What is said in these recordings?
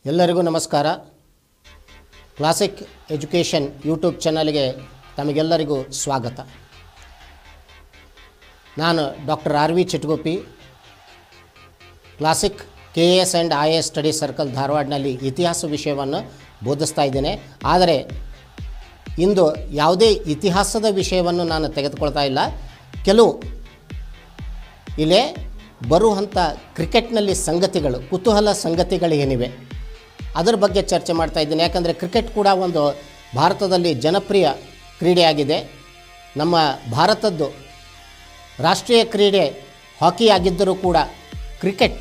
ಎಲ್ಲರಿಗೂ ನಮಸ್ಕಾರ classic education YouTube ಚಾನಲ್ಗೆ ತಮಗೆಲ್ಲರಿಗೂ ಸ್ವಾಗತ ನಾನು doctor R V Chitgopi classic K A S and I A S study circle ಧಾರವಾಡನಲ್ಲಿ ಇತಿಹಾಸ ವಿಷಯವನ್ನು ಬೋಧಿಸ್ತಾ ಇದ್ದೇನೆ ಆದರೆ ಇಂದು ಯಾವುದೇ ಇತಿಹಾಸದ ವಿಷಯವನ್ನು ನಾನು ತೆಗೆದುಕೊಳ್ತಾ ಇಲ್ಲ ಕೆಲವು ಇಲ್ಲೇ ಬರುವಂಥ ಕ್ರಿಕೆಟ್ನಲ್ಲಿ ಸಂಗತಿಗಳು ಕುತೂಹಲ ಸಂಗತಿಗಳು ಏನಿವೆ ಅದರ ಬಗ್ಗೆ ಚರ್ಚೆ ಮಾಡ್ತಾ ಇದ್ದೀನಿ ಯಾಕಂದರೆ ಕ್ರಿಕೆಟ್ ಕೂಡ ಒಂದು ಭಾರತದಲ್ಲಿ ಜನಪ್ರಿಯ ಕ್ರೀಡೆಯಾಗಿದೆ ನಮ್ಮ ಭಾರತದ್ದು ರಾಷ್ಟ್ರೀಯ ಕ್ರೀಡೆ ಹಾಕಿ ಆಗಿದ್ದರೂ ಕೂಡ ಕ್ರಿಕೆಟ್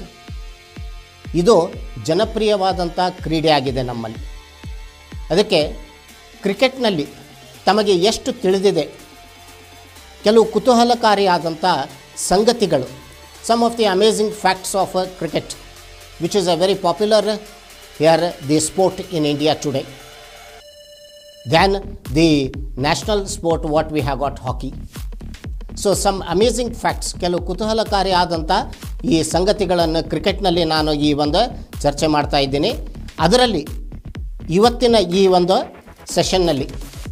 ಇದು ಜನಪ್ರಿಯವಾದಂಥ ಕ್ರೀಡೆ ಆಗಿದೆ ನಮ್ಮಲ್ಲಿ ಅದಕ್ಕೆ ಕ್ರಿಕೆಟ್ನಲ್ಲಿ ತಮಗೆ ಎಷ್ಟು ತಿಳಿದಿದೆ ಕೆಲವು ಕುತೂಹಲಕಾರಿಯಾದಂಥ ಸಂಗತಿಗಳು some of the amazing facts of cricket which is a very popular here the sport in India today than the national sport what we have got hockey so some amazing facts ಕೆಲವು ಕುತೂಹಲಕಾರಿ ಆದಂಥ ಈ ಸಂಗತಿಗಳನ್ನು ಕ್ರಿಕೆಟ್ನಲ್ಲಿ ನಾನು ಈ ಒಂದು ಚರ್ಚೆ ಮಾಡ್ತಾ ಇದ್ದೀನಿ ಅದರಲ್ಲಿ ಇವತ್ತಿನ ಈ ಒಂದು ಸೆಷನ್ನಲ್ಲಿ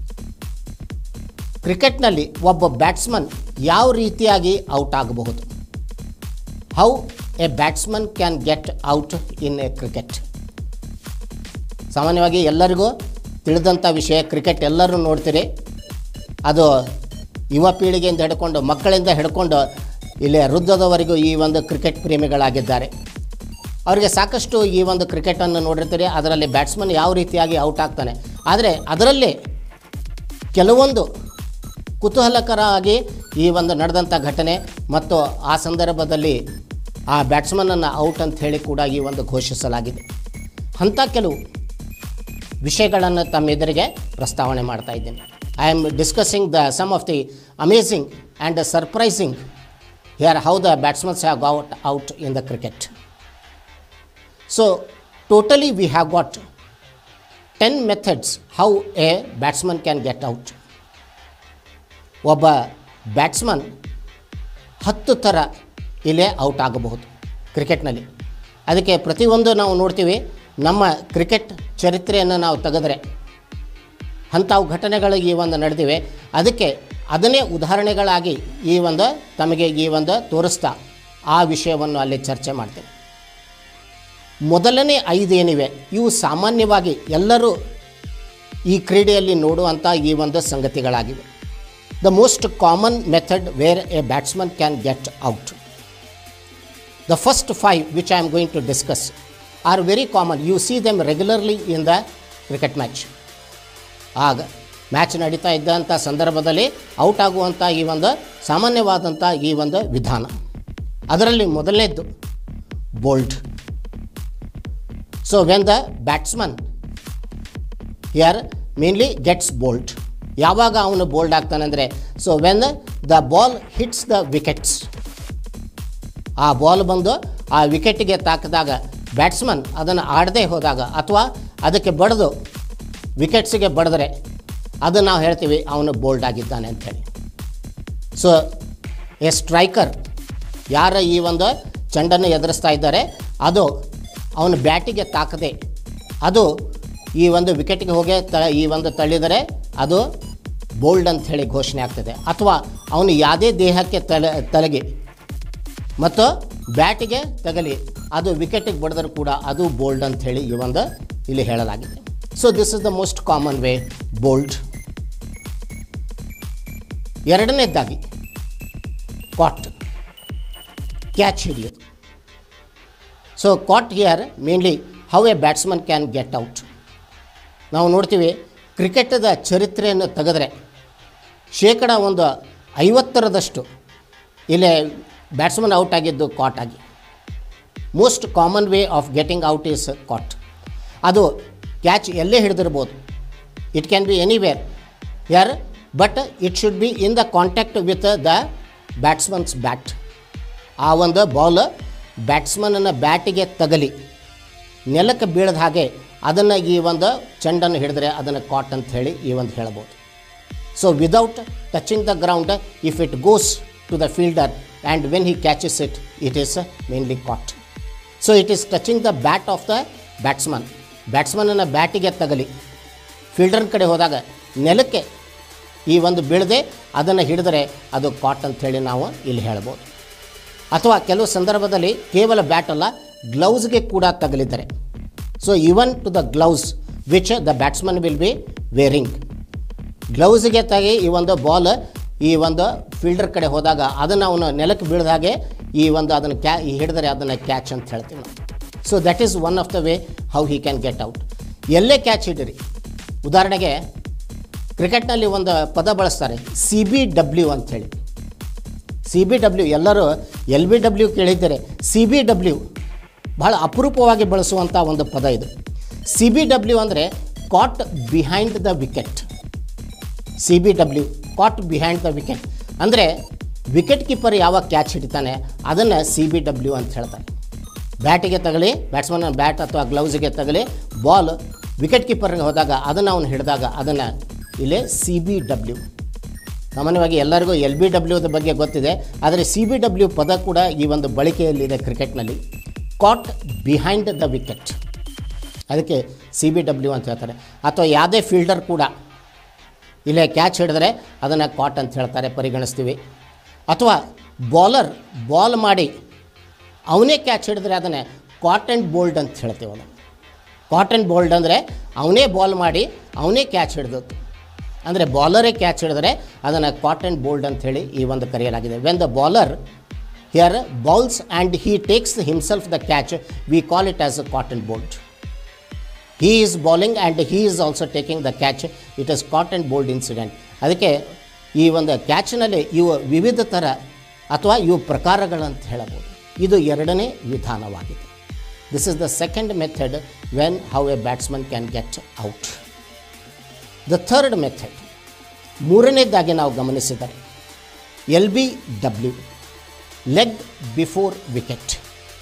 ಕ್ರಿಕೆಟ್ನಲ್ಲಿ ಒಬ್ಬ ಬ್ಯಾಟ್ಸ್ಮನ್ ಯಾವ ರೀತಿಯಾಗಿ ಔಟ್ ಆಗಬಹುದು how a batsman can get out in a cricket ಸಾಮಾನ್ಯವಾಗಿ ಎಲ್ಲರಿಗೂ ತಿಳಿದಂಥ ವಿಷಯ ಕ್ರಿಕೆಟ್ ಎಲ್ಲರೂ ನೋಡ್ತೀರಿ ಅದು ಯುವ ಪೀಳಿಗೆಯಿಂದ ಹಿಡ್ಕೊಂಡು ಮಕ್ಕಳಿಂದ ಹಿಡ್ಕೊಂಡು ಇಲ್ಲಿ ವೃದ್ಧದವರೆಗೂ ಈ ಒಂದು ಕ್ರಿಕೆಟ್ ಪ್ರೇಮಿಗಳಾಗಿದ್ದಾರೆ ಅವರಿಗೆ ಸಾಕಷ್ಟು ಈ ಒಂದು ಕ್ರಿಕೆಟನ್ನು ನೋಡಿರ್ತೀರಿ ಅದರಲ್ಲಿ ಬ್ಯಾಟ್ಸ್ಮನ್ ಯಾವ ರೀತಿಯಾಗಿ ಔಟ್ ಆಗ್ತಾನೆ ಆದರೆ ಅದರಲ್ಲಿ ಕೆಲವೊಂದು ಕುತೂಹಲಕರವಾಗಿ ಈ ಒಂದು ನಡೆದಂಥ ಘಟನೆ ಮತ್ತು ಆ ಸಂದರ್ಭದಲ್ಲಿ ಆ ಬ್ಯಾಟ್ಸ್ಮನ್ನನ್ನು ಔಟ್ ಅಂತ ಹೇಳಿ ಕೂಡ ಈ ಒಂದು ಘೋಷಿಸಲಾಗಿದೆ ಅಂಥ ಕೆಲವು ವಿಷಯಗಳನ್ನು ತಮ್ಮ ಎದುರಿಗೆ ಪ್ರಸ್ತಾವನೆ ಮಾಡ್ತಾ ಇದ್ದೀನಿ I am discussing the some of the amazing and surprising here how the batsmans have got out in the cricket so totally we have got ten methods how a batsman can get out ಒಬ್ಬ batsman ಹತ್ತು ಥರ ಇಲ್ಲೇ out ಆಗಬಹುದು ಕ್ರಿಕೆಟ್ನಲ್ಲಿ ಅದಕ್ಕೆ ಪ್ರತಿಯೊಂದು ನಾವು ನೋಡ್ತೀವಿ ನಮ್ಮ ಕ್ರಿಕೆಟ್ ಚರಿತ್ರೆಯನ್ನು ನಾವು ತೆಗೆದ್ರೆ ಅಂಥವು ಘಟನೆಗಳು ಈ ಒಂದು ನಡೆದಿವೆ ಅದಕ್ಕೆ ಅದನ್ನೇ ಉದಾಹರಣೆಗಳಾಗಿ ಈ ಒಂದು ತಮಗೆ ಈ ಒಂದು ತೋರಿಸ್ತಾ ಆ ವಿಷಯವನ್ನು ಅಲ್ಲಿ ಚರ್ಚೆ ಮಾಡ್ತೇವೆ ಮೊದಲನೇ ಐದು ಏನಿವೆ ಇವು ಸಾಮಾನ್ಯವಾಗಿ ಎಲ್ಲರೂ ಈ ಕ್ರೀಡೆಯಲ್ಲಿ ನೋಡುವಂಥ ಈ ಒಂದು ಸಂಗತಿಗಳಾಗಿವೆ the most common method where a batsman can get out the first five which I am going to discuss are very common you see them regularly in the cricket match ಆಗ ಮ್ಯಾಚ್ ನಡೀತಾ ಇದ್ದಂಥ ಸಂದರ್ಭದಲ್ಲಿ out ಆಗುವಂಥ ಈ ಒಂದು ಸಾಮಾನ್ಯವಾದಂಥ ಈ ಒಂದು ವಿಧಾನ ಅದರಲ್ಲಿ ಮೊದಲನೇದ್ದು bowled so when the batsman here mainly gets bowled ಯಾವಾಗ ಅವನು ಬೋಲ್ಡ್ ಆಗ್ತಾನೆ ಅಂದರೆ so when the ball hits the wickets ಆ ಬಾಲ್ ಬಂದು ಆ ವಿಕೆಟಿಗೆ ತಾಕಿದಾಗ ಬ್ಯಾಟ್ಸ್ಮನ್ ಅದನ್ನು ಆಡದೇ ಹೋದಾಗ ಅಥವಾ ಅದಕ್ಕೆ ಬಡಿದು ವಿಕೆಟ್ಸಿಗೆ ಬಡಿದ್ರೆ ಅದು ನಾವು ಹೇಳ್ತೀವಿ ಅವನು ಬೋಲ್ಡ್ ಆಗಿದ್ದಾನೆ ಅಂಥೇಳಿ ಸೊ ಎ ಸ್ಟ್ರೈಕರ್ ಯಾರ ಈ ಒಂದು ಚೆಂಡನ್ನು ಎದುರಿಸ್ತಾ ಇದ್ದಾರೆ ಅದು ಅವನು ಬ್ಯಾಟಿಗೆ ತಾಕದೆ ಅದು ಈ ಒಂದು ವಿಕೆಟ್ಗೆ ಹೋಗಿ ತ ಈ ಒಂದು ತಳ್ಳಿದರೆ ಅದು ಬೋಲ್ಡ್ ಅಂತ ಹೇಳಿ ಘೋಷಣೆ ಆಗ್ತದೆ ಅಥವಾ ಅವನು ಯಾವುದೇ ದೇಹಕ್ಕೆ ತಲೆ ತಲಗಿ ಮತ್ತು ಬ್ಯಾಟಿಗೆ ತಗಲಿ ಅದು ವಿಕೆಟಿಗೆ ಬಡಿದರೂ ಕೂಡ ಅದು ಬೋಲ್ಡ್ ಅಂತ ಹೇಳಿ ಈ ಒಂದು ಇಲ್ಲಿ ಹೇಳಲಾಗಿದೆ so this is the most common way bowled ಎರಡನೇದಾಗಿ ಕಾಟ್ ಕ್ಯಾಚ್ ಹಿಡಿಯೋದು so caught here mainly how a batsman can get out ನಾವು ನೋಡ್ತೀವಿ ಕ್ರಿಕೆಟದ ಚರಿತ್ರೆಯನ್ನು ತೆಗೆದ್ರೆ ಶೇಕಡ ಒಂದು ಐವತ್ತರದಷ್ಟು ಇಲ್ಲೇ ಬ್ಯಾಟ್ಸ್ಮನ್ ಔಟ್ ಆಗಿದ್ದು ಕಾಟ್ ಆಗಿ most common way of getting out is caught ಅದು ಕ್ಯಾಚ್ ಎಲ್ಲೇ ಹಿಡಿದಿರ್ಬೋದು ಇಟ್ ಕ್ಯಾನ್ ಬಿ ಎನಿವೇರ್ ಯಾರ್ but it should be in the contact with the batsmans bat ಆ ಒಂದು ಬಾಲ್ ಬ್ಯಾಟ್ಸ್ಮನ್ನ ಬ್ಯಾಟಿಗೆ ತಗಲಿ ನೆಲಕ್ಕೆ ಬೀಳದ ಹಾಗೆ ಅದನ್ನು ಈ ಒಂದು ಚೆಂಡನ್ನು ಹಿಡಿದ್ರೆ ಅದನ್ನು ಕಾಟ್ ಅಂತ ಹೇಳಿ ಈ ಒಂದು ಹೇಳ್ಬೋದು so without touching the ground if it goes to the fielder and when he catches it it is mainly caught so it is touching the bat of the batsman ಬ್ಯಾಟ್ಸ್ಮನ್ನ ಬ್ಯಾಟಿಗೆ ತಗಲಿ ಫೀಲ್ಡರ್ ಕಡೆ ಹೋದಾಗ ನೆಲಕ್ಕೆ ಈ ಒಂದು ಬೀಳದೆ ಅದನ್ನು ಹಿಡಿದರೆ ಅದು ಕಾಟ್ ಅಂಥೇಳಿ ನಾವು ಇಲ್ಲಿ ಹೇಳ್ಬೋದು ಅಥವಾ ಕೆಲವು ಸಂದರ್ಭದಲ್ಲಿ ಕೇವಲ ಬ್ಯಾಟ್ ಅಲ್ಲ ಗ್ಲೌಸ್ಗೆ ಕೂಡ ತಗಲಿದ್ದಾರೆ so even to the gloves which the batsman will be wearing ಗ್ಲೌಸ್ಗೆ ತೆಗಿ ಈ ಒಂದು ಬಾಲ್ ಈ ಒಂದು ಫೀಲ್ಡರ್ ಕಡೆ ಹೋದಾಗ ಅದನ್ನು ಅವನು ನೆಲಕ್ಕೆ ಬೀಳ್ದ ಹಾಗೆ ಈ ಒಂದು ಅದನ್ನು ಕ್ಯಾ ಹಿಡಿದರೆ ಅದನ್ನು ಕ್ಯಾಚ್ ಅಂತ ಹೇಳ್ತೀವಿ ನಾವು so that is one of the way how he can get out ಎಲ್ಲೇ ಕ್ಯಾಚ್ ಹಿಡಿರಿ ಉದಾಹರಣೆಗೆ ಕ್ರಿಕೆಟ್ನಲ್ಲಿ ಒಂದು ಪದ ಬಳಸ್ತಾರೆ ಸಿ ಬಿ ಡಬ್ಲ್ಯೂ ಅಂಥೇಳಿ ಸಿ ಬಿ ಡಬ್ಲ್ಯೂ ಎಲ್ಲರೂ ಎಲ್ ಬಿ ಡಬ್ಲ್ಯೂ ಕೇಳಿದ್ದಾರೆ ಸಿ ಬಿ ಡಬ್ಲ್ಯೂ ಬಹಳ ಅಪರೂಪವಾಗಿ ಬಳಸುವಂಥ ಒಂದು ಪದ ಇದು ಸಿ ಬಿ ಡಬ್ಲ್ಯೂ ಅಂದರೆ caught behind the wicket C B W caught behind the wicket ಅಂದರೆ ವಿಕೆಟ್ ಕೀಪರ್ ಯಾವಾಗ ಕ್ಯಾಚ್ ಹಿಡಿತಾನೆ ಅದನ್ನು ಸಿ ಬಿ ಡಬ್ಲ್ಯೂ ಅಂತ ಹೇಳ್ತಾರೆ ಬ್ಯಾಟಿಗೆ ತಗಲಿ ಬ್ಯಾಟ್ಸ್ಮನ್ ಬ್ಯಾಟ್ ಅಥವಾ ಗ್ಲೌಸಿಗೆ ತಗಲಿ ಬಾಲ್ ವಿಕೆಟ್ ಕೀಪರ್ಗೆ ಹೋದಾಗ ಅದನ್ನು ಅವನು ಹಿಡಿದಾಗ ಅದನ್ನು ಇಲ್ಲೇ ಸಿ ಬಿ ಡಬ್ಲ್ಯೂ ಸಾಮಾನ್ಯವಾಗಿ ಎಲ್ಲರಿಗೂ ಎಲ್ ಬಿ ಡಬ್ಲ್ಯೂದ ಬಗ್ಗೆ ಗೊತ್ತಿದೆ ಆದರೆ ಸಿ ಬಿ ಡಬ್ಲ್ಯೂ ಪದ ಕೂಡ ಈ ಒಂದು ಬಳಕೆಯಲ್ಲಿದೆ ಕ್ರಿಕೆಟ್ನಲ್ಲಿ ಕಾಟ್ ಬಿಹೈಂಡ್ ದ ವಿಕೆಟ್ ಅದಕ್ಕೆ ಸಿ ಬಿ ಡಬ್ಲ್ಯೂ ಅಂತ ಹೇಳ್ತಾರೆ ಅಥವಾ ಯಾವುದೇ ಫೀಲ್ಡರ್ ಕೂಡ ಇಲ್ಲೇ ಕ್ಯಾಚ್ ಹಿಡಿದ್ರೆ ಅದನ್ನು ಕಾಟ್ ಅಂತ ಹೇಳ್ತಾರೆ ಪರಿಗಣಿಸ್ತೀವಿ ಅಥವಾ ಬಾಲರ್ ಬಾಲ್ ಮಾಡಿ ಅವನೇ ಕ್ಯಾಚ್ ಹಿಡಿದ್ರೆ ಅದನ್ನೇ ಕಾಟ್ ಆ್ಯಂಡ್ ಬೋಲ್ಡ್ ಅಂತ ಹೇಳ್ತೀವಿ ಅದನ್ನು ಕಾಟ್ ಆ್ಯಂಡ್ ಬೋಲ್ಡ್ ಅಂದರೆ ಅವನೇ ಬಾಲ್ ಮಾಡಿ ಅವನೇ ಕ್ಯಾಚ್ ಹಿಡಿದದ್ದು ಅಂದರೆ ಬಾಲರೇ ಕ್ಯಾಚ್ ಹಿಡಿದ್ರೆ ಅದನ್ನು ಕಾಟ್ ಆ್ಯಂಡ್ ಬೋಲ್ಡ್ ಅಂತ ಹೇಳಿ ಈ ಒಂದು ಕರೆಯಲಾಗಿದೆ when the bowler here bowls and he takes himself the catch we call it as a caught and bowled he is bowling and he is also taking the catch it is caught and bowled incident ಅದಕ್ಕೆ ಈ ಒಂದು ಕ್ಯಾಚ್ನಲ್ಲಿ ಇವು ವಿವಿಧ ಥರ ಅಥವಾ ಇವು ಪ್ರಕಾರಗಳಂತ ಹೇಳಬಹುದು ಇದು ಎರಡನೇ ವಿಧಾನವಾಗಿದೆ this is the second method when how a batsman can get out the third method ಮೂರನೇದಾಗಿ ನಾವು ಗಮನಿಸಿದರೆ L B W leg before wicket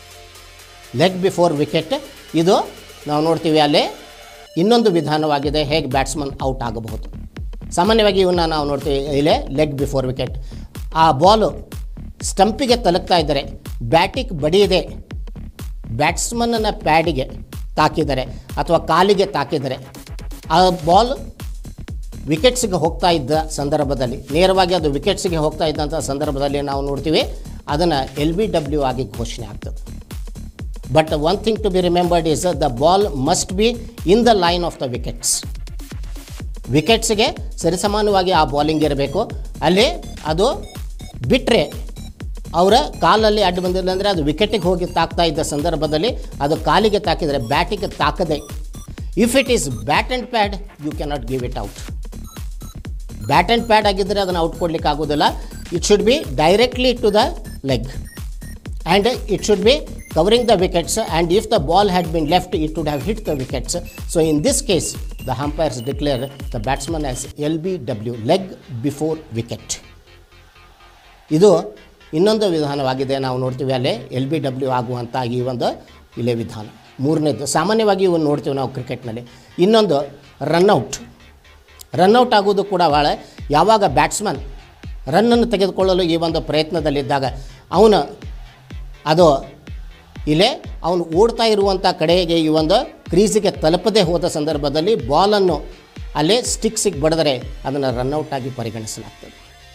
leg before wicket ಇದು ನಾವು ನೋಡ್ತೀವಿ ಅಲ್ಲೇ ಇನ್ನೊಂದು ವಿಧಾನವಾಗಿದೆ ಹೇಗೆ ಬ್ಯಾಟ್ಸ್ಮನ್ ಔಟ್ ಆಗಬಹುದು ಸಾಮಾನ್ಯವಾಗಿ ಇವನ್ನ ನಾವು ನೋಡ್ತೀವಿ ಇಲ್ಲೇ ಲೆಗ್ ಬಿಫೋರ್ ವಿಕೆಟ್ ಆ ಬಾಲು ಸ್ಟಂಪಿಗೆ ತಲುಪ್ತಾ ಇದ್ದರೆ ಬ್ಯಾಟಿಗೆ ಬಡಿಯದೆ ಬ್ಯಾಟ್ಸ್ಮನ್ನ ಪ್ಯಾಡಿಗೆ ತಾಕಿದರೆ ಅಥವಾ ಕಾಲಿಗೆ ತಾಕಿದರೆ ಆ ಬಾಲ್ ವಿಕೆಟ್ಸ್ಗೆ ಹೋಗ್ತಾ ಇದ್ದ ಸಂದರ್ಭದಲ್ಲಿ ನೇರವಾಗಿ ಅದು ವಿಕೆಟ್ಸ್ಗೆ ಹೋಗ್ತಾ ಇದ್ದಂಥ ಸಂದರ್ಭದಲ್ಲಿ ನಾವು ನೋಡ್ತೀವಿ ಅದನ್ನು ಎಲ್ ಬಿ ಡಬ್ಲ್ಯೂ ಆಗಿ ಘೋಷಣೆ ಆಗ್ತದೆ but one thing to be remembered is the ball must be in the line of the wickets ವಿಕೆಟ್ಸ್ಗೆ ಸರಿಸಮಾನವಾಗಿ ಆ ಬಾಲಿಂಗ್ ಇರಬೇಕು ಅಲ್ಲಿ ಅದು ಬಿಟ್ಟರೆ ಅವರ ಕಾಲಲ್ಲಿ ಅಡ್ಡು ಬಂದಿಲ್ಲ ಅಂದರೆ ಅದು ವಿಕೆಟಿಗೆ ಹೋಗಿ ತಾಕ್ತಾ ಇದ್ದ ಸಂದರ್ಭದಲ್ಲಿ ಅದು ಕಾಲಿಗೆ ತಾಕಿದರೆ ಬ್ಯಾಟಿಗೆ ತಾಕದೆ if it is bat and pad you cannot give it out bat and pad ಆಗಿದ್ದರೆ ಅದನ್ನು ಔಟ್ ಕೊಡಲಿಕ್ಕೆ ಆಗೋದಿಲ್ಲ it should be directly to the leg and it should be covering the wickets and if the ball had been left it would have hit the wickets so in this case the umpires declare the batsman as lbw leg before wicket ಇದು ಇನ್ನೊಂದು ವಿಧಾನವಾಗಿದೆ ನಾವು ನೋಡ್ತೀವಿ ಅಲ್ಲೇ L B W ಆಗುವಂಥ ಈ ಒಂದು ಇಲ್ಲೇ ವಿಧಾನ ಮೂರನೇದು ಸಾಮಾನ್ಯವಾಗಿ ಇವನ್ನು ನೋಡ್ತೀವಿ ನಾವು ಕ್ರಿಕೆಟ್ನಲ್ಲಿ ಇನ್ನೊಂದು ರನ್ಔಟ್ ರನ್ಔಟ್ ಆಗೋದು ಕೂಡ ಭಾಳ ಯಾವಾಗ ಬ್ಯಾಟ್ಸ್ಮನ್ ರನ್ನನ್ನು ತೆಗೆದುಕೊಳ್ಳಲು ಈ ಒಂದು ಪ್ರಯತ್ನದಲ್ಲಿದ್ದಾಗ ಅವನು ಅದು ಇಲ್ಲೇ ಅವನು ಓಡ್ತಾ ಇರುವಂಥ ಕಡೆಗೆ ಈ ಒಂದು ಕ್ರೀಸಿಗೆ ತಲುಪದೇ ಹೋದ ಸಂದರ್ಭದಲ್ಲಿ ಬಾಲನ್ನು ಅಲ್ಲೇ ಸ್ಟಿಕ್ಸಿಗೆ ಬಡಿದರೆ ಅದನ್ನು ರನ್ಔಟ್ ಆಗಿ ಪರಿಗಣಿಸಲಾಗ್ತದೆ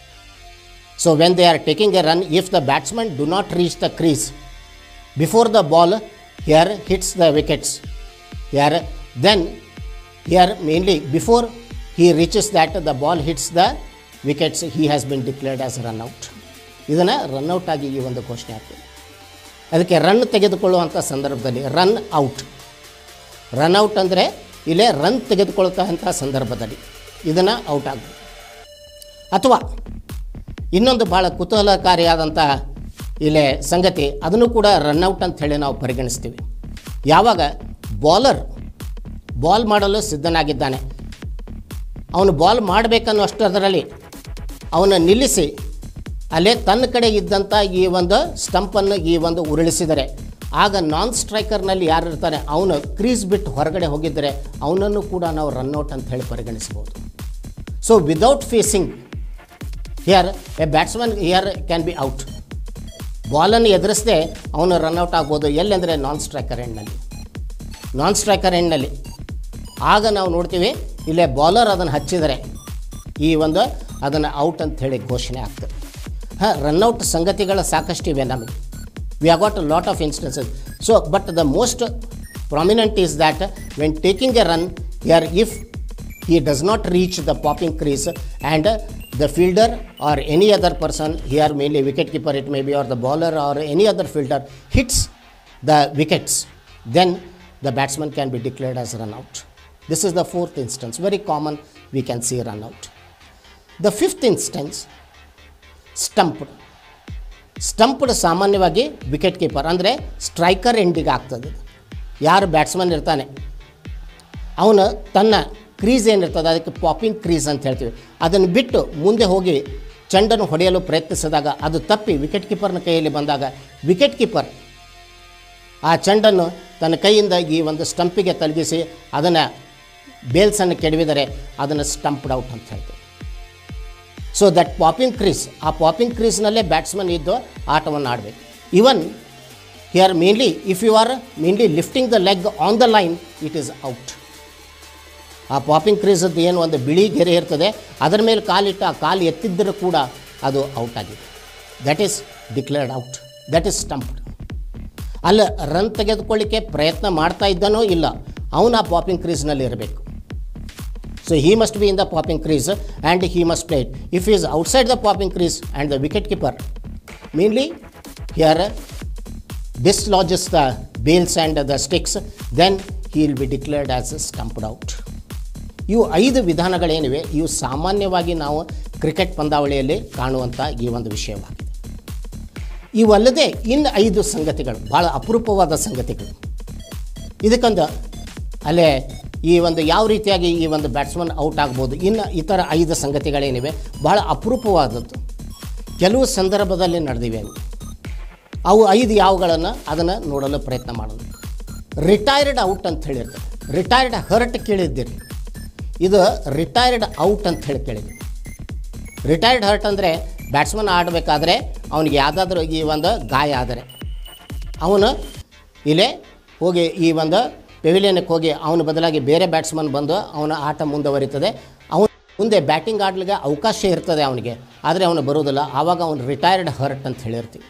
so when they are taking a run if the batsman do not reach the crease before the ball here hits the wickets here then here mainly before he reaches that the ball hits the wickets he has been declared as run out ಇದನ್ನು run out ಆಗಿ ಈ ಒಂದು ಘೋಷಣೆ ಆಗ್ತದೆ ಅದಕ್ಕೆ run ತೆಗೆದುಕೊಳ್ಳುವಂಥ ಸಂದರ್ಭದಲ್ಲಿ run out run out ಅಂದರೆ ಇಲ್ಲೇ ರನ್ ತೆಗೆದುಕೊಳ್ತಕ್ಕಂಥ ಸಂದರ್ಭದಲ್ಲಿ ಇದನ್ನು ಔಟ್ ಆಗ್ಬೋದು ಅಥವಾ ಇನ್ನೊಂದು ಭಾಳ ಕುತೂಹಲಕಾರಿಯಾದಂಥ ಇಲ್ಲೇ ಸಂಗತಿ ಅದನ್ನು ಕೂಡ ರನ್ಔಟ್ ಅಂತ ಹೇಳಿ ನಾವು ಪರಿಗಣಿಸ್ತೀವಿ ಯಾವಾಗ ಬಾಲರ್ ಬಾಲ್ ಮಾಡಲು ಸಿದ್ಧನಾಗಿದ್ದಾನೆ ಅವನು ಬಾಲ್ ಮಾಡಬೇಕನ್ನೋ ಅಷ್ಟರಲ್ಲಿ ಅವನ ನಿಲ್ಲಿಸಿ ಅಲ್ಲೇ ತನ್ನ ಕಡೆ ಇದ್ದಂಥ ಈ ಒಂದು ಸ್ಟಂಪನ್ನು ಈ ಒಂದು ಉರುಳಿಸಿದರೆ ಆಗ ನಾನ್ ಸ್ಟ್ರೈಕರ್ನಲ್ಲಿ ಯಾರು ಇರ್ತಾರೆ ಅವನು ಕ್ರೀಸ್ ಬಿಟ್ಟು ಹೊರಗಡೆ ಹೋಗಿದ್ದರೆ ಅವನನ್ನು ಕೂಡ ನಾವು ರನ್ಔಟ್ ಅಂತ ಹೇಳಿ ಪರಿಗಣಿಸ್ಬೋದು so without facing here a batsman here can be out ಬಾಲನ್ನು ಎದುರಿಸದೆ ಅವನು ರನ್ಔಟ್ ಆಗ್ಬೋದು ಎಲ್ಲೆಂದರೆ ನಾನ್ ಸ್ಟ್ರೈಕರ್ ಎಂಡ್ನಲ್ಲಿ ನಾನ್ ಸ್ಟ್ರೈಕರ್ ಎಂಡ್ನಲ್ಲಿ ಆಗ ನಾವು ನೋಡ್ತೀವಿ ಇಲ್ಲೇ ಬಾಲರ್ ಅದನ್ನು ಹಚ್ಚಿದರೆ ಈ ಒಂದು ಅದನ್ನು ಔಟ್ ಅಂತ ಹೇಳಿ ಘೋಷಣೆ ಆಗ್ತದೆ ಹಾಂ ರನ್ಔಟ್ ಸಂಗತಿಗಳ ಸಾಕಷ್ಟು ಇವೆ ನಮಗೆ we have got a lot of instances so but the most prominent is that when taking a run ಯರ್ if he does not reach the popping crease and the fielder or any other person here mainly wicket keeper it may be or the bowler or any other fielder hits the wickets then the batsman can be declared as run out this is the fourth instance very common we can see run out the fifth instance stumped stumped ಸಾಮಾನ್ಯವಾಗಿ wicket keeper ಅಂದರೆ striker ಎಂಡಿಗೆ ಆಗ್ತದೆ ಯಾರು batsman ಇರ್ತಾನೆ ಅವನು ತನ್ನ crease ಏನಿರ್ತದೆ ಅದಕ್ಕೆ ಪಾಪಿಂಗ್ ಕ್ರೀಸ್ ಅಂತ ಹೇಳ್ತೀವಿ ಅದನ್ನು ಬಿಟ್ಟು ಮುಂದೆ ಹೋಗಿ ಚೆಂಡನ್ನು ಹೊಡೆಯಲು ಪ್ರಯತ್ನಿಸಿದಾಗ ಅದು ತಪ್ಪಿ ವಿಕೆಟ್ ಕೀಪರ್ನ ಕೈಯಲ್ಲಿ ಬಂದಾಗ ವಿಕೆಟ್ ಕೀಪರ್ ಆ ಚೆಂಡನ್ನು ತನ್ನ ಕೈಯಿಂದ ಈ ಒಂದು ಸ್ಟಂಪಿಗೆ ತಲುಗಿಸಿ ಅದನ್ನು ಬೇಲ್ಸನ್ನು ಕೆಡವಿದರೆ ಅದನ್ನು ಸ್ಟಂಪ್ಡ್ ಔಟ್ ಅಂತ ಹೇಳ್ತೀವಿ ಸೊ ದಟ್ ಪಾಪಿಂಗ್ ಕ್ರೀಸ್ ಆ ಪಾಪಿಂಗ್ ಕ್ರೀಸ್ನಲ್ಲೇ ಬ್ಯಾಟ್ಸ್ಮನ್ ಇದ್ದು ಆಟವನ್ನು ಆಡಬೇಕು even here mainly if you are mainly lifting the leg on the line it is out ಆ ಪಾಪಿಂಗ್ ಕ್ರೀಸದ್ದು ಏನು ಒಂದು ಬಿಳಿ ಗೆರೆ ಇರ್ತದೆ ಅದರ ಮೇಲೆ ಕಾಲಿಟ್ಟು ಆ ಕಾಲು ಎತ್ತಿದ್ದರೂ ಕೂಡ ಅದು ಔಟ್ ಆಗಿದೆ that is declared out that is stumped ಅಲ್ಲ ರನ್ ತೆಗೆದುಕೊಳ್ಳಿಕ್ಕೆ ಪ್ರಯತ್ನ ಮಾಡ್ತಾ ಇದ್ದಾನೋ ಇಲ್ಲ ಅವನು ಆ ಪಾಪಿಂಗ್ ಕ್ರೀಸ್ನಲ್ಲಿ ಇರಬೇಕು so he must be in the popping crease and he must play it if is outside the popping crease and the wicket keeper mainly here dislodges the bales and the sticks, then he will be declared as stumped out. ಇವು ಐದು ವಿಧಾನಗಳೇನಿವೆ ಇವು ಸಾಮಾನ್ಯವಾಗಿ ನಾವು cricket ಪಂದ್ಯಾವಳಿಯಲ್ಲಿ ಕಾಣುವಂಥ ಈ ಒಂದು ವಿಷಯವಾಗಿದೆ ಇವಲ್ಲದೆ ಇನ್ನು ಐದು ಸಂಗತಿಗಳು ಭಾಳ ಅಪರೂಪವಾದ ಸಂಗತಿಗಳು ಇದಕ್ಕೊಂದು ಅಲ್ಲೇ ಈ ಒಂದು ಯಾವ ರೀತಿಯಾಗಿ ಈ ಒಂದು ಬ್ಯಾಟ್ಸ್ಮನ್ ಔಟ್ ಆಗ್ಬೋದು ಇನ್ನು ಇತರ ಐದು ಸಂಗತಿಗಳೇನಿವೆ ಬಹಳ ಅಪರೂಪವಾದದ್ದು ಕೆಲವು ಸಂದರ್ಭದಲ್ಲಿ ನಡೆದಿವೆ ಅವು ಅವು ಐದು ಯಾವುಗಳನ್ನು ಅದನ್ನು ನೋಡಲು ಪ್ರಯತ್ನ ಮಾಡೋಣ ರಿಟೈರ್ಡ್ ಔಟ್ ಅಂತ ಹೇಳಿರ್ತದೆ ರಿಟೈರ್ಡ್ ಹರ್ಟ್ ಕೇಳಿದ್ದೀರಿ ಇದು ರಿಟೈರ್ಡ್ ಔಟ್ ಅಂತ ಹೇಳಿ ಕೇಳಿದ್ವಿ ರಿಟೈರ್ಡ್ ಹರ್ಟ್ ಅಂದರೆ ಬ್ಯಾಟ್ಸ್ಮನ್ ಆಡಬೇಕಾದ್ರೆ ಅವನಿಗೆ ಯಾವುದಾದ್ರೂ ಈ ಒಂದು ಗಾಯ ಆದರೆ ಅವನು ಇಲ್ಲೇ ಹೋಗಿ ಈ ಒಂದು ಪೆವಿಲಿಯನ್ಗೆ ಹೋಗಿ ಅವನ ಬದಲಾಗಿ ಬೇರೆ ಬ್ಯಾಟ್ಸ್ಮನ್ ಬಂದು ಅವನ ಆಟ ಮುಂದುವರಿತದೆ ಅವನು ಮುಂದೆ ಬ್ಯಾಟಿಂಗ್ ಆಡಲಿಕ್ಕೆ ಅವಕಾಶ ಇರ್ತದೆ ಅವನಿಗೆ ಆದರೆ ಅವನು ಬರೋದಿಲ್ಲ ಆವಾಗ ಅವನು ರಿಟೈರ್ಡ್ ಹರ್ಟ್ ಅಂತ ಹೇಳಿರ್ತೀವಿ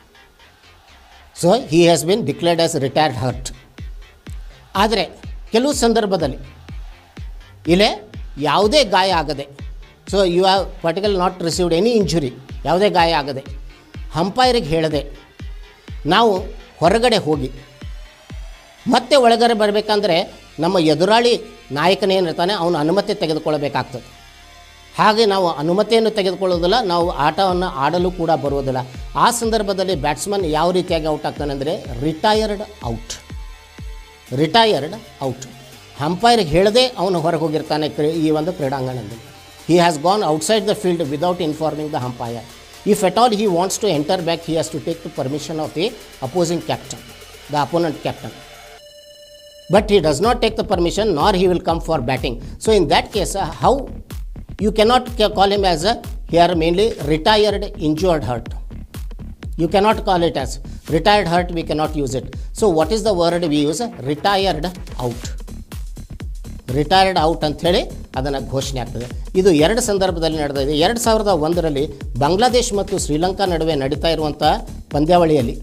so he has been declared as retired hurt ಆದರೆ ಕೆಲವು ಸಂದರ್ಭದಲ್ಲಿ ಇಲ್ಲೇ ಯಾವುದೇ ಗಾಯ ಆಗದೆ so you have particular not received any injury ಯಾವುದೇ ಗಾಯ ಆಗದೆ ಹಂಪೈರಿಗೆ ಹೇಳದೆ ನಾವು ಹೊರಗಡೆ ಹೋಗಿ ಮತ್ತೆ ಒಳಗಡೆ ಬರಬೇಕಂದ್ರೆ ನಮ್ಮ ಎದುರಾಳಿ ನಾಯಕನೇನಿರ್ತಾನೆ ಅವನು ಅನುಮತಿ ತೆಗೆದುಕೊಳ್ಳಬೇಕಾಗ್ತದೆ ಹಾಗೆ ನಾವು ಅನುಮತಿಯನ್ನು ತೆಗೆದುಕೊಳ್ಳೋದಿಲ್ಲ ನಾವು ಆಟವನ್ನು ಆಡಲು ಕೂಡ ಬರುವುದಿಲ್ಲ ಆ ಸಂದರ್ಭದಲ್ಲಿ ಬ್ಯಾಟ್ಸ್ಮನ್ ಯಾವ ರೀತಿಯಾಗಿ ಔಟ್ ಆಗ್ತಾನೆ ಅಂದರೆ ರಿಟೈರ್ಡ್ ಔಟ್ ರಿಟೈರ್ಡ್ ಔಟ್ ಹಂಪೈರ್ಗೆ ಹೇಳದೆ ಅವನು ಹೊರಗೆ ಹೋಗಿರ್ತಾನೆ ಕ್ರೀ ಈ ಒಂದು ಕ್ರೀಡಾಂಗಣದಲ್ಲಿ he has gone outside the field without informing the umpire if at all he wants to enter back he has to take the permission of the opposing captain the opponent captain but he does not take the permission nor he will come for batting so in that case uh, how you cannot ca- call him as a here mainly retired injured hurt you cannot call it as retired hurt we cannot use it so what is the word we use retired out retired out ಅಂಥೇಳಿ ಅದನ್ನು ಘೋಷಣೆ ಆಗ್ತದೆ ಇದು ಎರಡು ಸಂದರ್ಭದಲ್ಲಿ ನಡೆದಿದೆ ಎರಡು ಸಾವಿರದ ಒಂದರಲ್ಲಿ ಬಾಂಗ್ಲಾದೇಶ್ ಮತ್ತು ಶ್ರೀಲಂಕಾ ನಡುವೆ ನಡೀತಾ ಇರುವಂಥ ಪಂದ್ಯಾವಳಿಯಲ್ಲಿ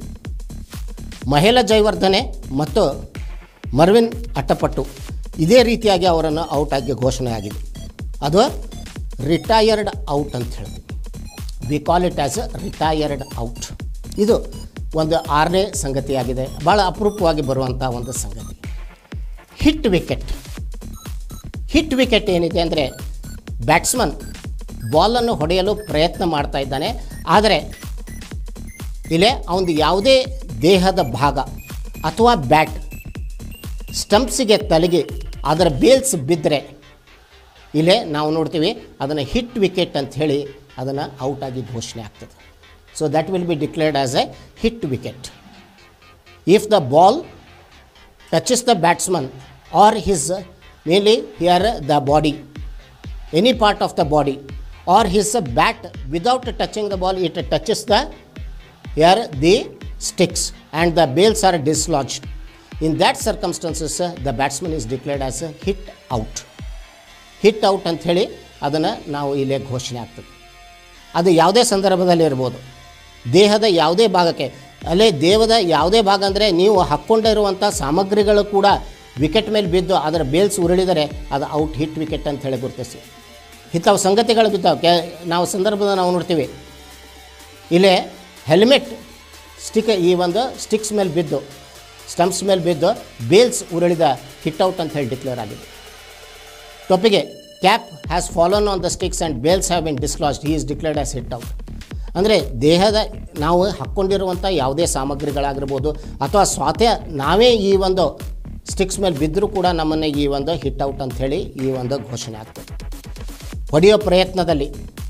ಮಹೇಲ ಜಯವರ್ಧನೆ ಮತ್ತು ಮರ್ವಿನ್ ಅಟ್ಟಪಟ್ಟು ಇದೇ ರೀತಿಯಾಗಿ ಅವರನ್ನು ಔಟ್ ಆಗಿ ಘೋಷಣೆ ಆಗಿದೆ ಅದು ರಿಟೈರ್ಡ್ ಔಟ್ ಅಂತ ಹೇಳ್ತೀವಿ we call it as retired out ಇದು ಒಂದು ಆರನೇ ಸಂಗತಿಯಾಗಿದೆ ಭಾಳ ಅಪರೂಪವಾಗಿ ಬರುವಂಥ ಒಂದು ಸಂಗತಿ ಹಿಟ್ ವಿಕೆಟ್ ಹಿಟ್ ವಿಕೆಟ್ ಏನಿದೆ ಅಂದರೆ ಬ್ಯಾಟ್ಸ್ಮನ್ ಬಾಲನ್ನು ಹೊಡೆಯಲು ಪ್ರಯತ್ನ ಮಾಡ್ತಾ ಇದ್ದಾನೆ ಆದರೆ ಇಲ್ಲೇ ಅವನದು ಯಾವುದೇ ದೇಹದ ಭಾಗ ಅಥವಾ ಬ್ಯಾಟ್ ಸ್ಟಂಪ್ಸಿಗೆ ತಲೆಗೆ ಅದರ ಬೇಲ್ಸ್ ಬಿದ್ದರೆ ಇಲ್ಲೇ ನಾವು ನೋಡ್ತೀವಿ ಅದನ್ನು ಹಿಟ್ ವಿಕೆಟ್ ಅಂತ ಹೇಳಿ ಅದನ್ನು ಔಟ್ ಆಗಿ ಘೋಷಣೆ ಆಗ್ತದೆ so that will be declared as a hit wicket if the ball touches the batsman or his mainly here the body any part of the body or his bat without touching the ball it touches the here the sticks and the bales are dislodged in that circumstances the batsman is declared as hit out hit out ಅಂಥೇಳಿ ಅದನ್ನು ನಾವು ಇಲ್ಲೇ ಘೋಷಣೆ ಆಗ್ತದೆ ಅದು ಯಾವುದೇ ಸಂದರ್ಭದಲ್ಲಿ ಇರ್ಬೋದು ದೇಹದ ಯಾವುದೇ ಭಾಗಕ್ಕೆ ಅಲ್ಲೇ ದೇಹದ ಯಾವುದೇ ಭಾಗ ಅಂದರೆ ನೀವು ಹಾಕ್ಕೊಂಡಿರುವಂಥ ಸಾಮಗ್ರಿಗಳು ಕೂಡ ವಿಕೆಟ್ ಮೇಲೆ ಬಿದ್ದು ಅದರ ಬೇಲ್ಸ್ ಉರುಳಿದರೆ ಅದು ಔಟ್ ಹಿಟ್ ವಿಕೆಟ್ ಅಂತ ಹೇಳಿ ಗುರುತಿಸಿ ಇಂಥವು ಸಂಗತಿಗಳು ಬಿದ್ದಾವೆ ಕೆ ನಾವು ಸಂದರ್ಭದ ನಾವು ನೋಡ್ತೀವಿ ಇಲ್ಲೇ ಹೆಲ್ಮೆಟ್ ಸ್ಟಿಕ್ ಈ ಒಂದು ಸ್ಟಿಕ್ಸ್ ಮೇಲೆ ಬಿದ್ದು ಸ್ಟಂಪ್ಸ್ ಮೇಲೆ ಬಿದ್ದು ಬೇಲ್ಸ್ ಉರುಳಿದ ಹಿಟ್ ಔಟ್ ಅಂತ ಹೇಳಿ ಡಿಕ್ಲೇರ್ ಆಗಿದೆ ಟೊಪಿಗೆ cap has fallen on the sticks and bales have been disclosed he is declared as hit out ಅಂದರೆ ದೇಹದ ನಾವು ಹಾಕ್ಕೊಂಡಿರುವಂಥ ಯಾವುದೇ ಸಾಮಗ್ರಿಗಳಾಗಿರ್ಬೋದು ಅಥವಾ ಸ್ವಾತ್ಯ ನಾವೇ ಈ ಒಂದು ಸ್ಟಿಕ್ಸ್ ಮೇಲೆ ಬಿದ್ದರೂ ಕೂಡ ನಮ್ಮನ್ನು ಈ ಒಂದು ಹಿಟ್ ಔಟ್ ಅಂಥೇಳಿ ಈ ಒಂದು ಘೋಷಣೆ ಆಗ್ತದೆ ಹೊಡೆಯೋ ಪ್ರಯತ್ನದಲ್ಲಿ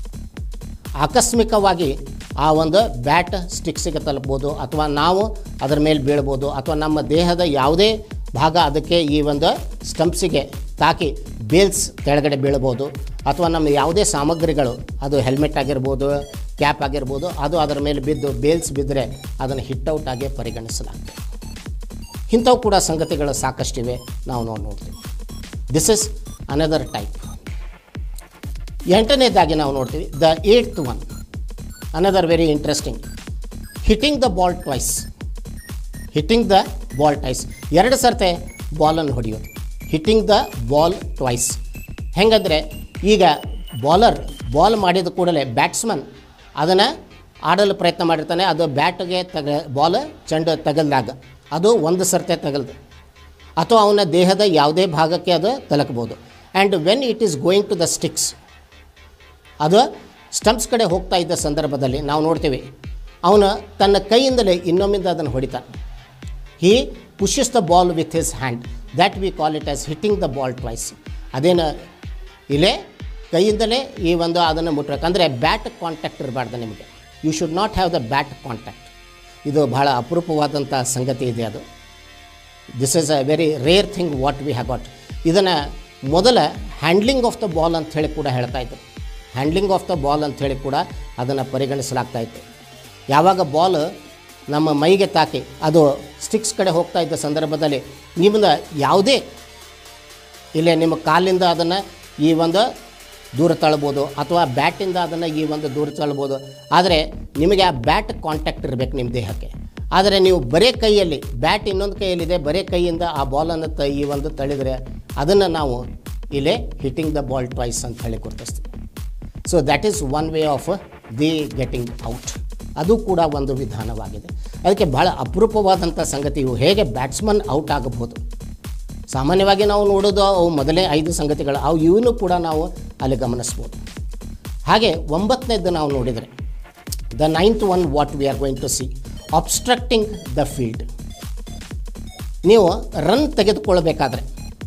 ಆಕಸ್ಮಿಕವಾಗಿ ಆ ಒಂದು ಬ್ಯಾಟ್ ಸ್ಟಿಕ್ಸಿಗೆ ತಲುಪ್ಬೋದು ಅಥವಾ ನಾವು ಅದರ ಮೇಲೆ ಬೀಳ್ಬೋದು ಅಥವಾ ನಮ್ಮ ದೇಹದ ಯಾವುದೇ ಭಾಗ ಅದಕ್ಕೆ ಈ ಒಂದು ಸ್ಟಂಪ್ಸಿಗೆ ತಾಕಿ ಬೇಲ್ಸ್ ಕೆಳಗಡೆ ಬೀಳ್ಬೋದು ಅಥವಾ ನಮ್ಮ ಯಾವುದೇ ಸಾಮಗ್ರಿಗಳು ಅದು ಹೆಲ್ಮೆಟ್ ಆಗಿರ್ಬೋದು ಕ್ಯಾಪ್ ಆಗಿರ್ಬೋದು ಅದು ಅದರ ಮೇಲೆ ಬಿದ್ದು ಬೇಲ್ಸ್ ಬಿದ್ದರೆ ಅದನ್ನು ಹಿಟ್ಔಟ್ ಆಗಿ ಪರಿಗಣಿಸಲಾಗ್ತದೆ ಇಂಥವು ಕೂಡ ಸಂಗತಿಗಳು ಸಾಕಷ್ಟಿವೆ ನಾವು ನೋಡಿ ನೋಡ್ತೀವಿ ದಿಸ್ ಇಸ್ ಅನದರ್ ಟೈಪ್ ಎಂಟನೇದಾಗಿ ನಾವು ನೋಡ್ತೀವಿ the eighth one another very interesting hitting the ball twice hitting the ball twice ಎರಡು ಸರ್ತೆ ಬಾಲನ್ನು ಹೊಡೆಯೋದು ಹಿಟ್ಟಿಂಗ್ ದ ಬಾಲ್ ಟ್ವೈಸ್ ಹೆಂಗಂದರೆ ಈಗ ಬಾಲರ್ ಬಾಲ್ ಮಾಡಿದ ಕೂಡಲೇ ಬ್ಯಾಟ್ಸ್ಮನ್ ಅದನ್ನು ಆಡಲು ಪ್ರಯತ್ನ ಮಾಡಿರ್ತಾನೆ ಅದು ಬ್ಯಾಟ್ಗೆ ತಗ ಬಾಲ್ ಚೆಂಡು ತಗಲ್ದಾಗ ಅದು ಒಂದು ಸರ್ತೆ ತಗಲ್ದು ಅಥವಾ ಅವನ ದೇಹದ ಯಾವುದೇ ಭಾಗಕ್ಕೆ ಅದು ತಲುಕ್ಬೋದು and when it is going to the sticks ಅದು ಸ್ಟಂಪ್ಸ್ ಕಡೆ ಹೋಗ್ತಾ ಇದ್ದ ಸಂದರ್ಭದಲ್ಲಿ ನಾವು ನೋಡ್ತೀವಿ ಅವನು ತನ್ನ ಕೈಯಿಂದಲೇ ಇನ್ನೊಮ್ಮಿಂದ ಅದನ್ನು ಹೊಡಿತಾನೆ he pushes the ball with his hand that we call it as hitting the ball twice ಅದೇನು ಇಲ್ಲೇ ಕೈಯಿಂದಲೇ ಈ ಒಂದು ಅದನ್ನು ಮುಟ್ಬೇಕು ಅಂದರೆ ಬ್ಯಾಟ್ ಕಾಂಟ್ಯಾಕ್ಟ್ ಇರಬಾರ್ದು ನಿಮಗೆ you should not have the bat contact ಇದು ಬಹಳ ಅಪರೂಪವಾದಂಥ ಸಂಗತಿ ಇದೆ ಅದು this is a very rare thing what we have got ಇದನ್ನು ಮೊದಲ ಹ್ಯಾಂಡ್ಲಿಂಗ್ ಆಫ್ ದ ಬಾಲ್ ಅಂತ ಹೇಳಿ ಕೂಡ ಹೇಳ್ತಾ ಇದ್ರು ಹ್ಯಾಂಡ್ಲಿಂಗ್ ಆಫ್ ದ ಬಾಲ್ ಅಂತ ಹೇಳಿ ಕೂಡ ಅದನ್ನು ಪರಿಗಣಿಸಲಾಗ್ತಾ ಇತ್ತು ಯಾವಾಗ ಬಾಲ್ ನಮ್ಮ ಮೈಗೆ ತಾಕಿ ಅದು ಸ್ಟಿಕ್ಸ್ ಕಡೆ ಹೋಗ್ತಾ ಇದ್ದ ಸಂದರ್ಭದಲ್ಲಿ ನಿಮ್ಮದು ಯಾವುದೇ ಇಲ್ಲೇ ನಿಮ್ಮ ಕಾಲಿಂದ ಅದನ್ನು ಈ ಒಂದು ದೂರ ತಳ್ಬೋದು ಅಥವಾ ಬ್ಯಾಟಿಂದ ಅದನ್ನು ಈ ಒಂದು ದೂರ ತಳ್ಬೋದು ಆದರೆ ನಿಮಗೆ ಆ ಬ್ಯಾಟ್ ಕಾಂಟ್ಯಾಕ್ಟ್ ಇರಬೇಕು ನಿಮ್ಮ ದೇಹಕ್ಕೆ ಆದರೆ ನೀವು ಬರೇ ಕೈಯಲ್ಲಿ ಬ್ಯಾಟ್ ಇನ್ನೊಂದು ಕೈಯಲ್ಲಿದೆ ಬರೇ ಕೈಯಿಂದ ಆ ಬಾಲನ್ನು ತ ಈ ಒಂದು ತಳ್ಳಿದರೆ ಅದನ್ನು ನಾವು ಇಲ್ಲೇ ಹಿಟ್ಟಿಂಗ್ ದ ಬಾಲ್ ಟ್ವೈಸ್ ಅಂತ ಹೇಳಿ ಗುರುತಿಸ್ತೀವಿ so that is one way of the getting out ಅದು ಕೂಡ ಒಂದು ವಿಧಾನವಾಗಿದೆ ಅದಕ್ಕೆ ಬಹಳ ಅಪರೂಪವಾದಂಥ ಸಂಗತಿ ಇವು ಹೇಗೆ ಬ್ಯಾಟ್ಸ್ಮನ್ ಔಟ್ ಆಗಬಹುದು ಸಾಮಾನ್ಯವಾಗಿ ನಾವು ನೋಡೋದು ಅವು ಮೊದಲೇ ಐದು ಸಂಗತಿಗಳು ಅವು ಇವನು ಕೂಡ ನಾವು ಅಲ್ಲಿ ಗಮನಿಸ್ಬೋದು ಹಾಗೆ ಒಂಬತ್ತನೇದ್ದು ನಾವು ನೋಡಿದರೆ the ninth one what we are going to see obstructing the field ನೀವು ರನ್ ತೆಗೆದುಕೊಳ್ಬೇಕಾದ್ರೆ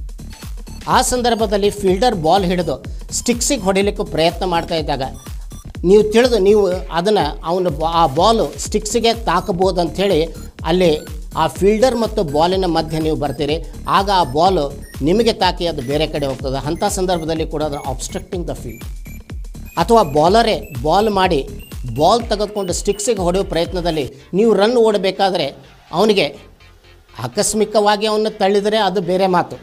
ಆ ಸಂದರ್ಭದಲ್ಲಿ ಫೀಲ್ಡರ್ ಬಾಲ್ ಹಿಡಿದು ಸ್ಟಿಕ್ಸಿಗೆ ಹೊಡಿಲಿಕ್ಕೆ ಪ್ರಯತ್ನ ಮಾಡ್ತಾ ಇದ್ದಾಗ ನೀವು ತಿಳಿದು ನೀವು ಅದನ್ನು ಅವನು ಆ ಬಾಲು ಸ್ಟಿಕ್ಸಿಗೆ ತಾಕಬೋದು ಅಂಥೇಳಿ ಅಲ್ಲಿ ಆ ಫೀಲ್ಡರ್ ಮತ್ತು ಬಾಲಿನ ಮಧ್ಯೆ ನೀವು ಬರ್ತೀರಿ ಆಗ ಆ ಬಾಲು ನಿಮಗೆ ತಾಕಿ ಅದು ಬೇರೆ ಕಡೆ ಹೋಗ್ತದೆ ಅಂಥ ಸಂದರ್ಭದಲ್ಲಿ ಕೂಡ ಅದು ಅಬ್ಸ್ಟ್ರಕ್ಟಿಂಗ್ ದ ಫೀಲ್ಡ್ ಅಥವಾ ಬಾಲರೇ ಬಾಲ್ ಮಾಡಿ ಬಾಲ್ ತೆಗೆದುಕೊಂಡು ಸ್ಟಿಕ್ಸಿಗೆ ಹೊಡೆಯೋ ಪ್ರಯತ್ನದಲ್ಲಿ ನೀವು ರನ್ ಓಡಬೇಕಾದ್ರೆ ಅವನಿಗೆ ಆಕಸ್ಮಿಕವಾಗಿ ಅವನ್ನ ತಳ್ಳಿದರೆ ಅದು ಬೇರೆ ಮಾತು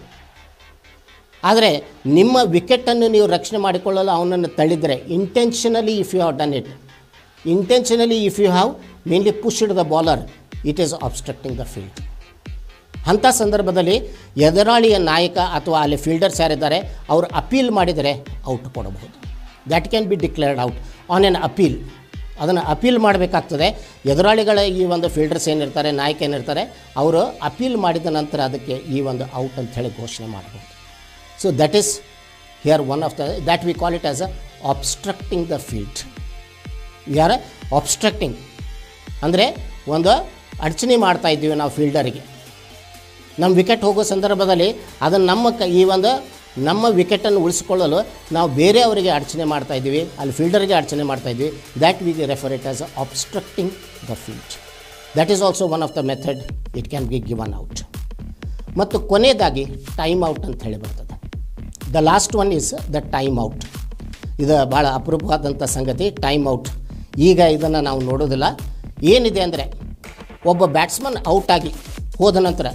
ಆದರೆ ನಿಮ್ಮ ವಿಕೆಟನ್ನು ನೀವು ರಕ್ಷಣೆ ಮಾಡಿಕೊಳ್ಳಲು ಅವನನ್ನು ತಳ್ಳಿದರೆ intentionally if you have done it intentionally if you have mainly pushed the bowler it is obstructing the field ಅಂಥ ಸಂದರ್ಭದಲ್ಲಿ ಎದುರಾಳಿಯ ನಾಯಕ ಅಥವಾ ಅಲ್ಲಿ ಫೀಲ್ಡರ್ಸ್ ಯಾರಿದ್ದಾರೆ ಅವರು ಅಪೀಲ್ ಮಾಡಿದರೆ ಔಟ್ ಕೊಡಬಹುದು that can be declared out on an appeal ಅದನ್ನು ಅಪೀಲ್ ಮಾಡಬೇಕಾಗ್ತದೆ ಎದುರಾಳಿಗಳ ಈ ಒಂದು ಫೀಲ್ಡರ್ಸ್ ಏನಿರ್ತಾರೆ ನಾಯಕ ಏನಿರ್ತಾರೆ ಅವರು ಅಪೀಲ್ ಮಾಡಿದ ನಂತರ ಅದಕ್ಕೆ ಈ ಒಂದು ಔಟ್ ಅಂತ ಹೇಳಿ ಘೋಷಣೆ ಮಾಡಬಹುದು so that is here one of the that we call it as a obstructing the field we are obstructing ಅಂದರೆ ಒಂದು ಅಡಚಣೆ ಮಾಡ್ತಾ ಇದ್ದೀವಿ ನಾವು ಫೀಲ್ಡರಿಗೆ ನಮ್ಮ ವಿಕೆಟ್ ಹೋಗೋ ಸಂದರ್ಭದಲ್ಲಿ ಅದನ್ನು ನಮ್ಮ ಕ ಈ ಒಂದು ನಮ್ಮ ವಿಕೆಟನ್ನು ಉಳಿಸಿಕೊಳ್ಳಲು ನಾವು ಬೇರೆಯವರಿಗೆ ಅಡಚಣೆ ಮಾಡ್ತಾ ಇದ್ದೀವಿ ಅಲ್ಲಿ ಫೀಲ್ಡರ್ಗೆ ಅಡಚಣೆ ಮಾಡ್ತಾ ಇದ್ವಿ that we refer it as obstructing the field that is also one of the method it can be given out ಮತ್ತು ಕೊನೆಯದಾಗಿ ಟೈಮ್ ಔಟ್ ಅಂತ ಹೇಳಿ ಬರ್ತದೆ the last one is the time out ಇದು ಭಾಳ ಅಪರೂಪವಾದಂಥ ಸಂಗತಿ ಟೈಮ್ ಔಟ್ ಈಗ ಇದನ್ನು ನಾವು ನೋಡೋದಿಲ್ಲ ಏನಿದೆ ಅಂದರೆ ಒಬ್ಬ ಬ್ಯಾಟ್ಸ್ಮನ್ ಔಟ್ ಆಗಿ ಹೋದ ನಂತರ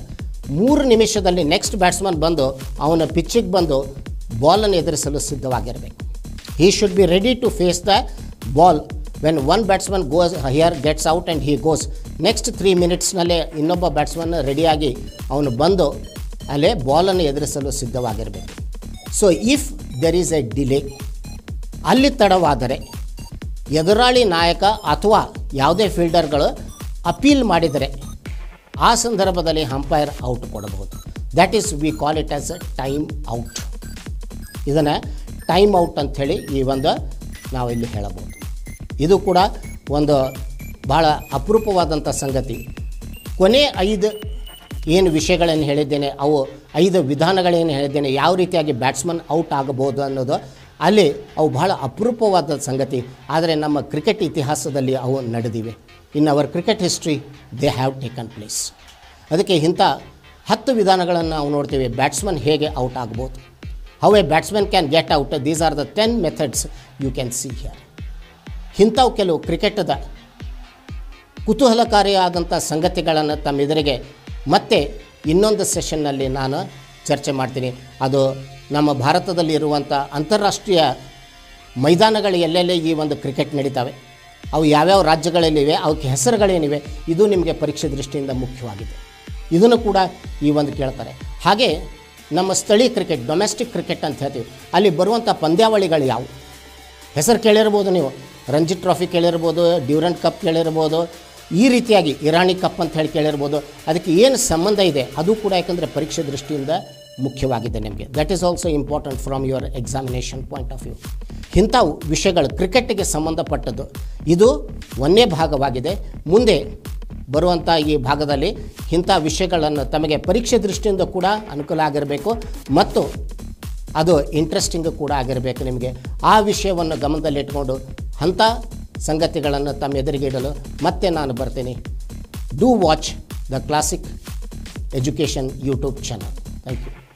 ಮೂರು ನಿಮಿಷದಲ್ಲಿ ನೆಕ್ಸ್ಟ್ ಬ್ಯಾಟ್ಸ್ಮನ್ ಬಂದು ಅವನ ಪಿಚ್ಚಿಗೆ ಬಂದು ಬಾಲನ್ನು ಎದುರಿಸಲು ಸಿದ್ಧವಾಗಿರಬೇಕು he should be ready to face the ball when one batsman goes here gets out and he goes next three ಮಿನಿಟ್ಸ್ನಲ್ಲೇ ಇನ್ನೊಬ್ಬ ಬ್ಯಾಟ್ಸ್ಮನ್ ರೆಡಿಯಾಗಿ ಅವನು ಬಂದು ಅಲ್ಲೇ ಬಾಲನ್ನು ಎದುರಿಸಲು ಸಿದ್ಧವಾಗಿರಬೇಕು so if there is a delay ಅಲ್ಲಿ ತಡವಾದರೆ ಎದುರಾಳಿ ನಾಯಕ ಅಥವಾ ಯಾವುದೇ ಫೀಲ್ಡರ್ಗಳು ಅಪೀಲ್ ಮಾಡಿದರೆ ಆ ಸಂದರ್ಭದಲ್ಲಿ ಅಂಪೈರ್ ಔಟ್ ಕೊಡಬಹುದು that is we call it as a time out ಇದನ್ನು ಟೈಮ್ ಔಟ್ ಅಂಥೇಳಿ ಈ ಒಂದು ನಾವು ಇಲ್ಲಿ ಹೇಳಬಹುದು ಇದು ಕೂಡ ಒಂದು ಭಾಳ ಅಪರೂಪವಾದಂಥ ಸಂಗತಿ ಕೊನೆ ಐದು ಏನು ವಿಷಯಗಳನ್ನು ಹೇಳಿದ್ದೇನೆ ಅವು ಐದು ವಿಧಾನಗಳೇನು ಹೇಳಿದ್ದೇನೆ ಯಾವ ರೀತಿಯಾಗಿ ಬ್ಯಾಟ್ಸ್ಮನ್ ಔಟ್ ಆಗಬಹುದು ಅನ್ನೋದು ಅಲ್ಲಿ ಅವು ಬಹಳ ಅಪರೂಪವಾದ ಸಂಗತಿ ಆದರೆ ನಮ್ಮ ಕ್ರಿಕೆಟ್ ಇತಿಹಾಸದಲ್ಲಿ ಅವು ನಡೆದಿವೆ in our cricket history they have taken place ಅದಕ್ಕೆ ಇಂಥ ಹತ್ತು ವಿಧಾನಗಳನ್ನು ನಾವು ನೋಡ್ತೀವಿ ಬ್ಯಾಟ್ಸ್ಮನ್ ಹೇಗೆ ಔಟ್ ಆಗ್ಬೋದು how a batsman can get out these are the ten methods you can see here ಇಂಥವು ಕೆಲವು ಕ್ರಿಕೆಟದ ಕುತೂಹಲಕಾರಿಯಾದಂಥ ಸಂಗತಿಗಳನ್ನು ತಮ್ಮೆದುರಿಗೆ ಮತ್ತೆ ಇನ್ನೊಂದು ಸೆಷನ್ನಲ್ಲಿ ನಾನು ಚರ್ಚೆ ಮಾಡ್ತೀನಿ ಅದು ನಮ್ಮ ಭಾರತದಲ್ಲಿ ಇರುವಂಥ ಅಂತಾರಾಷ್ಟ್ರೀಯ ಮೈದಾನಗಳು ಎಲ್ಲೆಲ್ಲಿ ಈ ಒಂದು ಕ್ರಿಕೆಟ್ ನಡೀತಾವೆ ಅವು ಯಾವ್ಯಾವ ರಾಜ್ಯಗಳಲ್ಲಿವೆ ಅವಕ್ಕೆ ಹೆಸರುಗಳೇನಿವೆ ಇದು ನಿಮಗೆ ಪರೀಕ್ಷೆ ದೃಷ್ಟಿಯಿಂದ ಮುಖ್ಯವಾಗಿದೆ ಇದನ್ನು ಕೂಡ ಈ ಒಂದು ಕೇಳ್ತಾರೆ ಹಾಗೆ ನಮ್ಮ ಸ್ಥಳೀಯ ಕ್ರಿಕೆಟ್ ಡೊಮೆಸ್ಟಿಕ್ ಕ್ರಿಕೆಟ್ ಅಂತ ಹೇಳ್ತೀವಿ ಅಲ್ಲಿ ಬರುವಂಥ ಪಂದ್ಯಾವಳಿಗಳು ಯಾವುವು ಹೆಸರು ಕೇಳಿರ್ಬೋದು ನೀವು ರಂಜಿ ಟ್ರಾಫಿ ಕೇಳಿರ್ಬೋದು ಡ್ಯೂರೆಂಟ್ ಕಪ್ ಕೇಳಿರ್ಬೋದು ಈ ರೀತಿಯಾಗಿ ಇರಾನಿ ಕಪ್ ಅಂತ ಹೇಳಿ ಕೇಳಿರ್ಬೋದು ಅದಕ್ಕೆ ಏನು ಸಂಬಂಧ ಇದೆ ಅದು ಕೂಡ ಯಾಕಂದರೆ ಪರೀಕ್ಷೆ ದೃಷ್ಟಿಯಿಂದ ಮುಖ್ಯವಾಗಿದೆ ನಿಮಗೆ that is also important from your examination point of view ಇಂಥವು ವಿಷಯಗಳು ಕ್ರಿಕೆಟ್ಗೆ ಸಂಬಂಧಪಟ್ಟದ್ದು ಇದು ಒಂದೇ ಭಾಗವಾಗಿದೆ ಮುಂದೆ ಬರುವಂಥ ಈ ಭಾಗದಲ್ಲಿ ಇಂಥ ವಿಷಯಗಳನ್ನು ತಮಗೆ ಪರೀಕ್ಷೆ ದೃಷ್ಟಿಯಿಂದ ಕೂಡ ಅನುಕೂಲ ಆಗಿರಬೇಕು ಮತ್ತು ಅದು ಇಂಟ್ರೆಸ್ಟಿಂಗ್ ಕೂಡ ಆಗಿರಬೇಕು ನಿಮಗೆ ಆ ವಿಷಯವನ್ನು ಗಮನದಲ್ಲಿಟ್ಕೊಂಡು ಅಂಥ ಸಂಗತಿಗಳನ್ನು ತಮ್ಮ ಎದುರಿಗೆ ಇಡಲು ಮತ್ತೆ ನಾನು ಬರ್ತೀನಿ do watch the classic education YouTube channel thank you